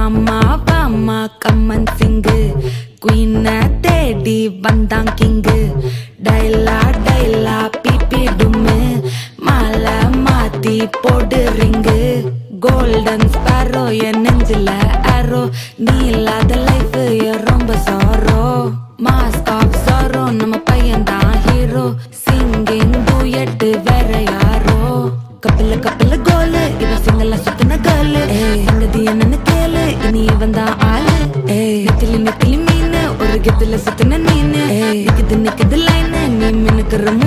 வாமா வாமா கம்மன் சிங்கு குயின தேடி வந்தான் கிங்கு டைலா டைலா பிபி டும்மு மாலை மாத்தி போடு ரிங்கு கோல்டன் ஸ்பாரோ என் நெஞ்சில ஆரோ நீ இல்லாத லைஃப் ரொம்ப சாரோ மாஸ்க் ஆஃப் சாரோ நம்ம பையன் தான் ஹீரோ சிங்கிங் டூயட் வேற யாரோ கப்பில கப்பில கோலு இவன் சிங்கல சுத்தின கேளு எங்கது என்னன்னு கேளு இனி இவன் தான் ஆளு நெத்திலி நெத்திலி மீன் ஒரு கெத்துல சுத்தின நீனு நிக்குது நிக்குது லைன் நீ மினுக்குற